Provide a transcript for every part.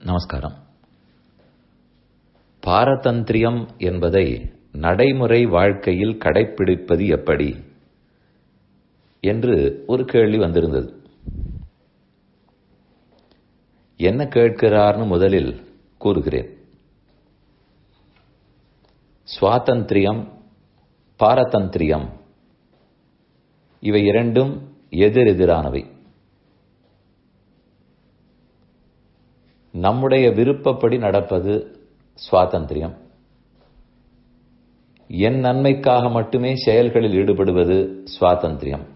நமஸ்காரம் பாரதந்திரியம் என்பதை நடைமுறை வாழ்க்கையில் கடைப்பிடிப்பது எப்படி என்று ஒரு கேள்வி வந்திருந்தது என்ன கேட்கிறார்னு முதலில் கூறுகிறேன் சுவாதந்திரியம் பாரதந்திரியம் இவை இரண்டும் எதிரெதிரானவை நம்முடைய விருப்பப்படி நடப்பது சுவாதந்திரியம் என் நன்மைக்காக மட்டுமே செயல்களில் ஈடுபடுவது சுவாதந்திரியம்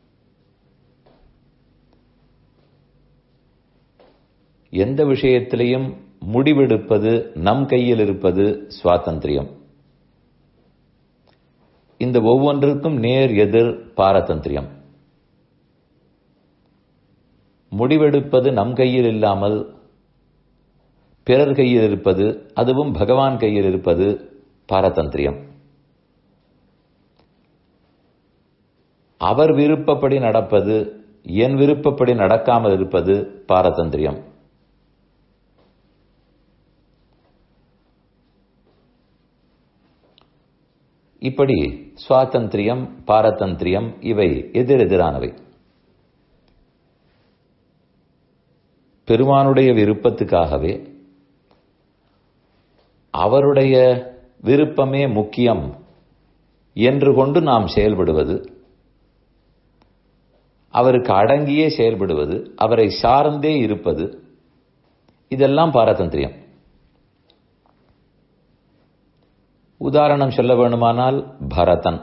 எந்த விஷயத்திலையும் முடிவெடுப்பது நம் கையில் இருப்பது சுவாதந்திரியம் இந்த ஒவ்வொன்றுக்கும் நேர் எதிர் பாரதந்திரியம் முடிவெடுப்பது நம் கையில் இல்லாமல் பிறர் கையில் இருப்பது அதுவும் பகவான் கையில் இருப்பது பாரதந்திரியம் அவர் விருப்பப்படி நடப்பது என் விருப்பப்படி நடக்காமல் இருப்பது பாரதந்திரியம் இப்படி சுவாதந்திரியம் பாரதந்திரியம் இவை எதிரெதிரானவை பெருமானுடைய விருப்பத்துக்காகவே அவருடைய விருப்பமே முக்கியம் என்று கொண்டு நாம் செயல்படுவது அவருக்கு அடங்கியே செயல்படுவது அவரை சார்ந்தே இருப்பது இதெல்லாம் பாரதந்திரியம் உதாரணம் சொல்ல வேணுமானால் பரதன்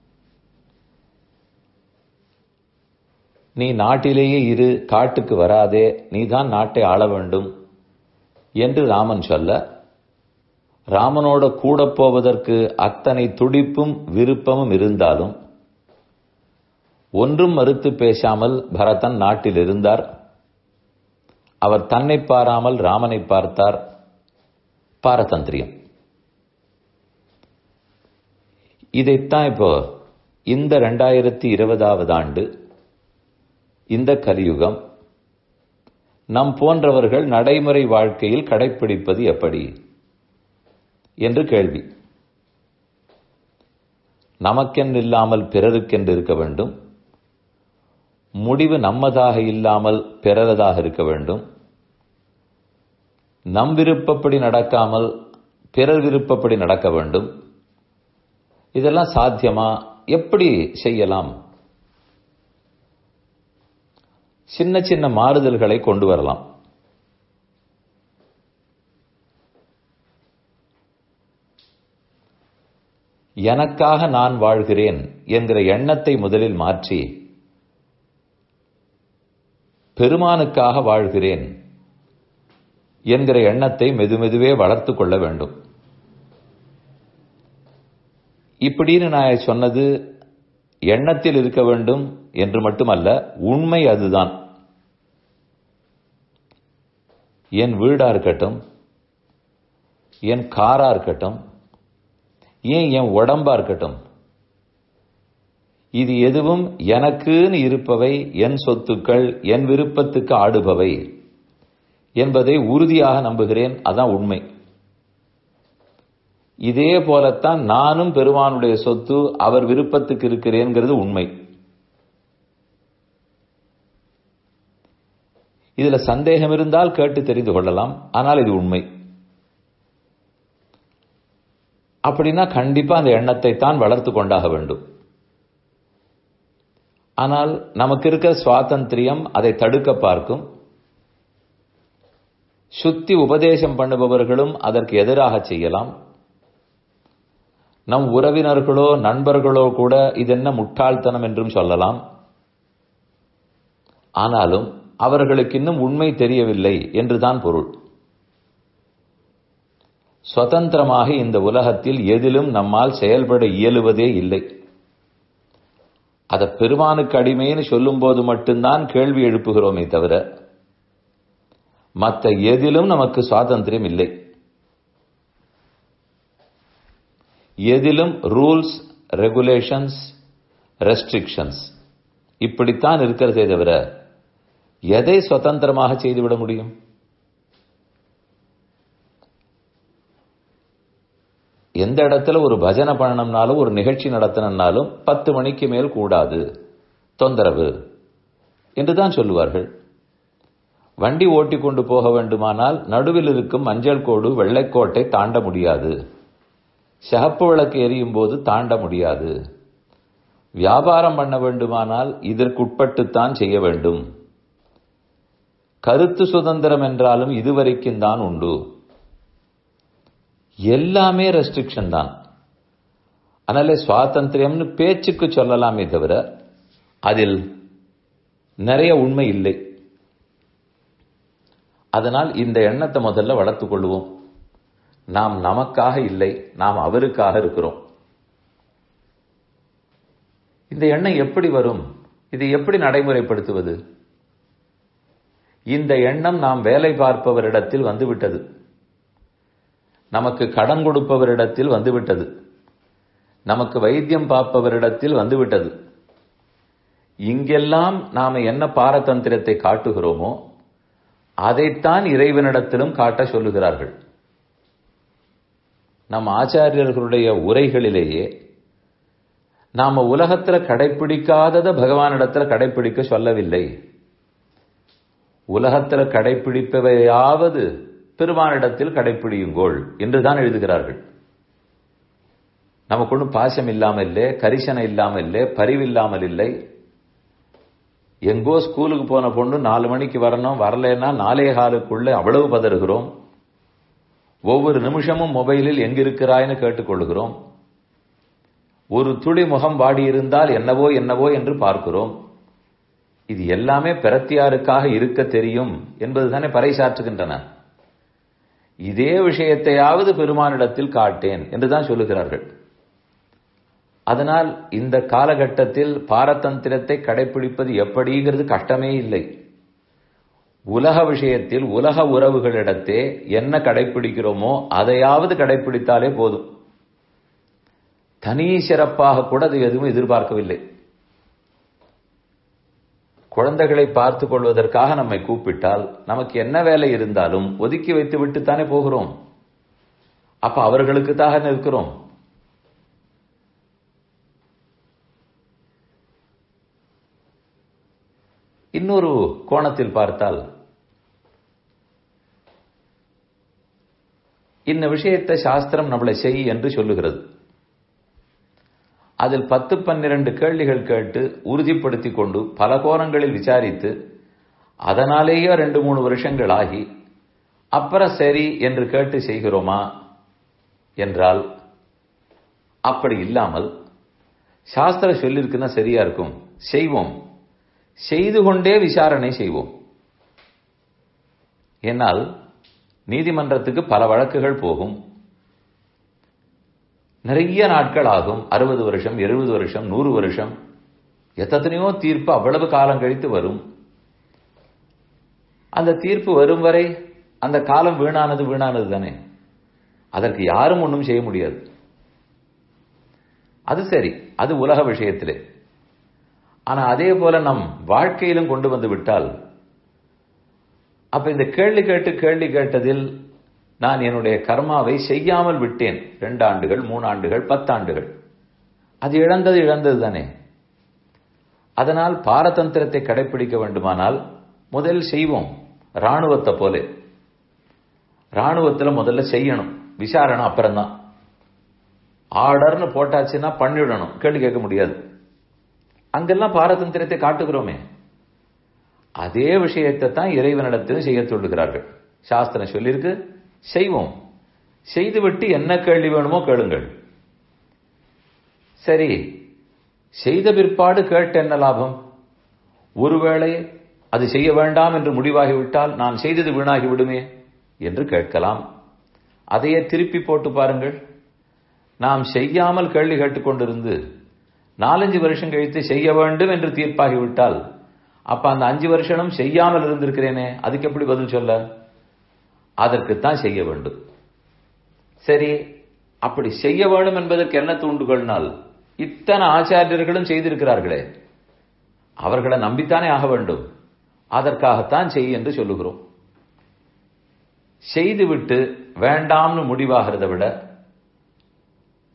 நீ நாட்டிலேயே இரு காட்டுக்கு வராதே நீதான் நாட்டை ஆள வேண்டும் என்று ராமன் சொல்ல ராமனோட கூட போவதற்கு அத்தனை துடிப்பும் விருப்பமும் இருந்தாலும் ஒன்றும் மறுத்து பேசாமல் பரதன் நாட்டில் இருந்தார் அவர் தன்னை பாராமல் ராமனை பார்த்தார் பாரதந்திரியம் இதைத்தான் இப்போ இந்த ரெண்டாயிரத்தி இருபதாவது ஆண்டு இந்த கலியுகம் நம் போன்றவர்கள் நடைமுறை வாழ்க்கையில் கடைபிடிப்பது எப்படி என்று கேள்வி நமக்கென்று இல்லாமல் பிறருக்கென்று இருக்க வேண்டும் முடிவு நம்மதாக இல்லாமல் பிறரதாக இருக்க வேண்டும் நம் விருப்பப்படி நடக்காமல் பிறர் விருப்பப்படி நடக்க வேண்டும் இதெல்லாம் சாத்தியமா எப்படி செய்யலாம் சின்ன சின்ன மாறுதல்களை கொண்டு வரலாம் எனக்காக நான் வாழ்கிறேன் என்கிற எண்ணத்தை முதலில் மாற்றி பெருமானுக்காக வாழ்கிறேன் என்கிற எண்ணத்தை மெதுமெதுவே வளர்த்து கொள்ள வேண்டும் இப்படின்னு நான் சொன்னது எண்ணத்தில் இருக்க வேண்டும் என்று மட்டுமல்ல உண்மை அதுதான் என் வீடா இருக்கட்டும் என் காரா இருக்கட்டும் ஏன் என் உடம்பா இருக்கட்டும் இது எதுவும் எனக்குன்னு இருப்பவை என் சொத்துக்கள் என் விருப்பத்துக்கு ஆடுபவை என்பதை உறுதியாக நம்புகிறேன் அதான் உண்மை இதே போலத்தான் நானும் பெருமானுடைய சொத்து அவர் விருப்பத்துக்கு இருக்கிறேங்கிறது உண்மை இதுல சந்தேகம் இருந்தால் கேட்டு தெரிந்து கொள்ளலாம் ஆனால் இது உண்மை அப்படின்னா கண்டிப்பா அந்த எண்ணத்தை தான் வளர்த்து கொண்டாக வேண்டும் ஆனால் நமக்கு இருக்க சுவாதந்திரியம் அதை தடுக்க பார்க்கும் சுத்தி உபதேசம் பண்ணுபவர்களும் அதற்கு எதிராக செய்யலாம் நம் உறவினர்களோ நண்பர்களோ கூட இதென்ன முட்டாள்தனம் என்றும் சொல்லலாம் ஆனாலும் அவர்களுக்கு இன்னும் உண்மை தெரியவில்லை என்றுதான் பொருள் சுதந்திரமாக இந்த உலகத்தில் எதிலும் நம்மால் செயல்பட இயலுவதே இல்லை அதை பெருமானுக்கு அடிமைன்னு சொல்லும்போது மட்டும்தான் கேள்வி எழுப்புகிறோமே தவிர மற்ற எதிலும் நமக்கு சுவாதந்திரம் இல்லை எதிலும் ரூல்ஸ் ரெகுலேஷன்ஸ் ரெஸ்ட்ரிக்ஷன்ஸ் இப்படித்தான் இருக்கிறதே தவிர எதை சுதந்திரமாக செய்துவிட முடியும் எந்த இடத்துல ஒரு பஜனை பண்ணணும்னாலும் ஒரு நிகழ்ச்சி நடத்தணும்னாலும் பத்து மணிக்கு மேல் கூடாது தொந்தரவு என்றுதான் சொல்லுவார்கள் வண்டி ஓட்டி கொண்டு போக வேண்டுமானால் நடுவில் இருக்கும் மஞ்சள் கோடு வெள்ளைக்கோட்டை தாண்ட முடியாது சிகப்பு விளக்கு எரியும் போது தாண்ட முடியாது வியாபாரம் பண்ண வேண்டுமானால் இதற்குட்பட்டுத்தான் செய்ய வேண்டும் கருத்து சுதந்திரம் என்றாலும் இதுவரைக்கும் தான் உண்டு எல்லாமே ரெஸ்ட்ரிக்ஷன் தான் அதனால சுவாதந்திரியம்னு பேச்சுக்கு சொல்லலாமே தவிர அதில் நிறைய உண்மை இல்லை அதனால் இந்த எண்ணத்தை முதல்ல வளர்த்துக் கொள்வோம் நாம் நமக்காக இல்லை நாம் அவருக்காக இருக்கிறோம் இந்த எண்ணம் எப்படி வரும் இதை எப்படி நடைமுறைப்படுத்துவது இந்த எண்ணம் நாம் வேலை பார்ப்பவரிடத்தில் வந்துவிட்டது நமக்கு கடன் கொடுப்பவரிடத்தில் வந்துவிட்டது நமக்கு வைத்தியம் பார்ப்பவரிடத்தில் வந்துவிட்டது இங்கெல்லாம் நாம என்ன பாரதந்திரத்தை காட்டுகிறோமோ அதைத்தான் இறைவனிடத்திலும் காட்ட சொல்லுகிறார்கள் நம் ஆச்சாரியர்களுடைய உரைகளிலேயே நாம உலகத்துல கடைபிடிக்காதத பகவானிடத்துல கடைபிடிக்க சொல்லவில்லை உலகத்துல கடைபிடிப்பவையாவது பெருமானிடத்தில் கடைபிடியுங்கோள் என்றுதான் எழுதுகிறார்கள் நமக்கு ஒன்றும் பாசம் இல்லாமல் இல்லை கரிசனை இல்லாமல் இல்லை பரிவு இல்லாமல் இல்லை எங்கோ ஸ்கூலுக்கு போன பொண்ணு நாலு மணிக்கு வரணும் வரலன்னா நாலே காலுக்குள்ள அவ்வளவு பதறுகிறோம் ஒவ்வொரு நிமிஷமும் மொபைலில் எங்கிருக்கிறாய்னு கேட்டுக்கொள்கிறோம் ஒரு துளி முகம் வாடி இருந்தால் என்னவோ என்னவோ என்று பார்க்கிறோம் இது எல்லாமே பிரத்தியாருக்காக இருக்க தெரியும் என்பதுதானே பறைசாற்றுகின்றன இதே விஷயத்தையாவது பெருமானிடத்தில் காட்டேன் என்றுதான் சொல்லுகிறார்கள் அதனால் இந்த காலகட்டத்தில் பாரதந்திரத்தை கடைபிடிப்பது எப்படிங்கிறது கஷ்டமே இல்லை உலக விஷயத்தில் உலக உறவுகளிடத்தே என்ன கடைபிடிக்கிறோமோ அதையாவது கடைபிடித்தாலே போதும் தனி சிறப்பாக கூட அது எதுவும் எதிர்பார்க்கவில்லை குழந்தைகளை பார்த்து கொள்வதற்காக நம்மை கூப்பிட்டால் நமக்கு என்ன வேலை இருந்தாலும் ஒதுக்கி வைத்து விட்டுத்தானே போகிறோம் அப்ப அவர்களுக்கு தாக இருக்கிறோம் இன்னொரு கோணத்தில் பார்த்தால் இந்த விஷயத்தை சாஸ்திரம் நம்மளை செய் என்று சொல்லுகிறது அதில் பத்து பன்னிரண்டு கேள்விகள் கேட்டு உறுதிப்படுத்தி கொண்டு பல கோணங்களில் விசாரித்து அதனாலேயே ரெண்டு மூணு வருஷங்கள் ஆகி அப்புறம் சரி என்று கேட்டு செய்கிறோமா என்றால் அப்படி இல்லாமல் சாஸ்திரம் சொல்லியிருக்குன்னா சரியா இருக்கும் செய்வோம் செய்து கொண்டே விசாரணை செய்வோம் என்னால் நீதிமன்றத்துக்கு பல வழக்குகள் போகும் நிறைய நாட்கள் ஆகும் அறுபது வருஷம் எழுபது வருஷம் நூறு வருஷம் எத்தனையோ தீர்ப்பு அவ்வளவு காலம் கழித்து வரும் அந்த தீர்ப்பு வரும் வரை அந்த காலம் வீணானது வீணானது தானே அதற்கு யாரும் ஒன்றும் செய்ய முடியாது அது சரி அது உலக விஷயத்திலே ஆனா அதே போல நம் வாழ்க்கையிலும் கொண்டு வந்து விட்டால் அப்ப இந்த கேள்வி கேட்டு கேள்வி கேட்டதில் நான் என்னுடைய கர்மாவை செய்யாமல் விட்டேன் ரெண்டு ஆண்டுகள் மூணு ஆண்டுகள் பத்தாண்டுகள் அது இழந்தது இழந்தது தானே அதனால் பாரதந்திரத்தை கடைபிடிக்க வேண்டுமானால் முதல் செய்வோம் ராணுவத்தை போல ராணுவத்தில் முதல்ல செய்யணும் விசாரணை அப்புறம்தான் ஆர்டர்னு போட்டாச்சுன்னா பண்ணிடணும் கேள்வி கேட்க முடியாது அங்கெல்லாம் பாரதந்திரத்தை காட்டுகிறோமே அதே விஷயத்தை தான் இறைவனிடத்தில் செய்ய சொல்லுகிறார்கள் சாஸ்திரம் சொல்லியிருக்கு செய்வோம் செய்துவிட்டு என்ன கேள்வி வேணுமோ கேளுங்கள் சரி செய்த பிற்பாடு கேட்டு என்ன லாபம் ஒருவேளை அது செய்ய வேண்டாம் என்று முடிவாகிவிட்டால் நான் செய்தது வீணாகி விடுமே என்று கேட்கலாம் அதையே திருப்பி போட்டு பாருங்கள் நாம் செய்யாமல் கேள்வி கேட்டுக்கொண்டிருந்து நாலஞ்சு வருஷம் கழித்து செய்ய வேண்டும் என்று தீர்ப்பாகிவிட்டால் அப்ப அந்த அஞ்சு வருஷனும் செய்யாமல் இருந்திருக்கிறேனே அதுக்கு எப்படி பதில் சொல்ல அதற்குத்தான் செய்ய வேண்டும் சரி அப்படி செய்ய வேண்டும் என்பதற்கு என்ன தூண்டுகள்னால் இத்தனை ஆச்சாரியர்களும் செய்திருக்கிறார்களே அவர்களை நம்பித்தானே ஆக வேண்டும் அதற்காகத்தான் செய் என்று சொல்லுகிறோம் செய்துவிட்டு வேண்டாம்னு முடிவாகிறத விட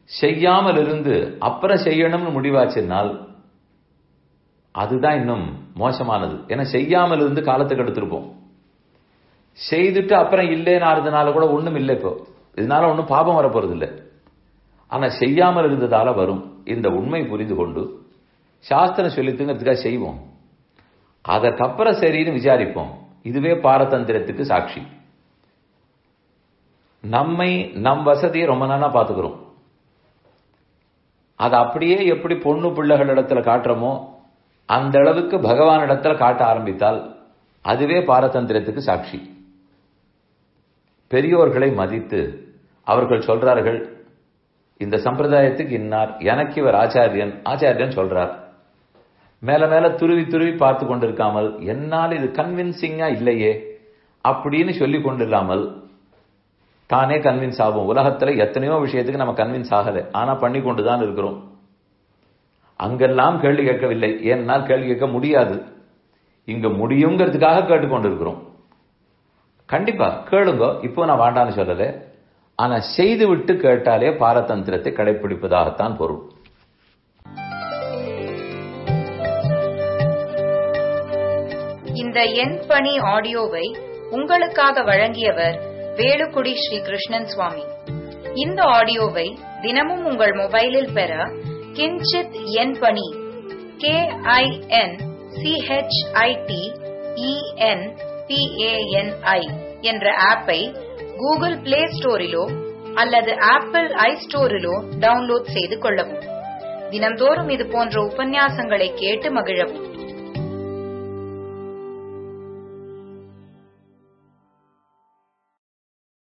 செய்யாமல் இருந்து அப்புறம் செய்யணும்னு முடிவாச்சுனால் அதுதான் இன்னும் மோசமானது ஏன்னா செய்யாமல் இருந்து காலத்துக்கு எடுத்திருப்போம் செய்துட்டு அப்புறம் இல்லைன்னு ஆறுதுனால கூட ஒண்ணும் இல்லை இப்போ இதனால ஒன்றும் பாபம் வரப்போறது இல்லை ஆனா செய்யாமல் இருந்ததால வரும் இந்த உண்மை புரிந்து கொண்டு சாஸ்திரம் சொல்லித்துங்கிறதுக்காக செய்வோம் அதற்கப்புறம் சரின்னு விசாரிப்போம் இதுவே பாரதந்திரத்துக்கு சாட்சி நம்மை நம் வசதியை ரொம்ப நாளா பாத்துக்கிறோம் அதை அப்படியே எப்படி பொண்ணு பிள்ளைகள் இடத்துல காட்டுறோமோ அந்த அளவுக்கு பகவான் இடத்துல காட்ட ஆரம்பித்தால் அதுவே பாரதந்திரத்துக்கு சாட்சி பெரியோர்களை மதித்து அவர்கள் சொல்றார்கள் இந்த சம்பிரதாயத்துக்கு இன்னார் எனக்கு இவர் ஆச்சாரியன் ஆச்சாரியன் சொல்றார் மேல மேல துருவி துருவி பார்த்து கொண்டிருக்காமல் என்னால் இது கன்வின்சிங்கா இல்லையே அப்படின்னு சொல்லி கொண்டில்லாமல் தானே கன்வின்ஸ் ஆகும் உலகத்துல எத்தனையோ விஷயத்துக்கு நம்ம கன்வின்ஸ் ஆகலை ஆனா பண்ணி கொண்டுதான் இருக்கிறோம் அங்கெல்லாம் கேள்வி கேட்கவில்லை ஏன்னால் கேள்வி கேட்க முடியாது இங்க முடியுங்கிறதுக்காக கேட்டுக்கொண்டிருக்கிறோம் கண்டிப்பா கேளுங்க இப்போ நான் வாண்டான்னு சொல்லல ஆனா செய்து விட்டு கேட்டாலே பாரதந்திரத்தை கடைபிடிப்பதாகத்தான் பொருள் இந்த எண் பணி ஆடியோவை உங்களுக்காக வழங்கியவர் வேலுக்குடி ஸ்ரீ கிருஷ்ணன் சுவாமி இந்த ஆடியோவை தினமும் உங்கள் மொபைலில் பெற கிஞ்சித் எண் பணி கே ஐ என் சிஹெச்ஐடி இஎன் பிஏஎன்ஐ என்ற ஆப்பை கூகுள் பிளே ஸ்டோரிலோ அல்லது ஆப்பிள் ஐ ஸ்டோரிலோ டவுன்லோட் செய்து கொள்ளவும் தினம்தோறும் இது போன்ற உபன்யாசங்களை கேட்டு மகிழவும்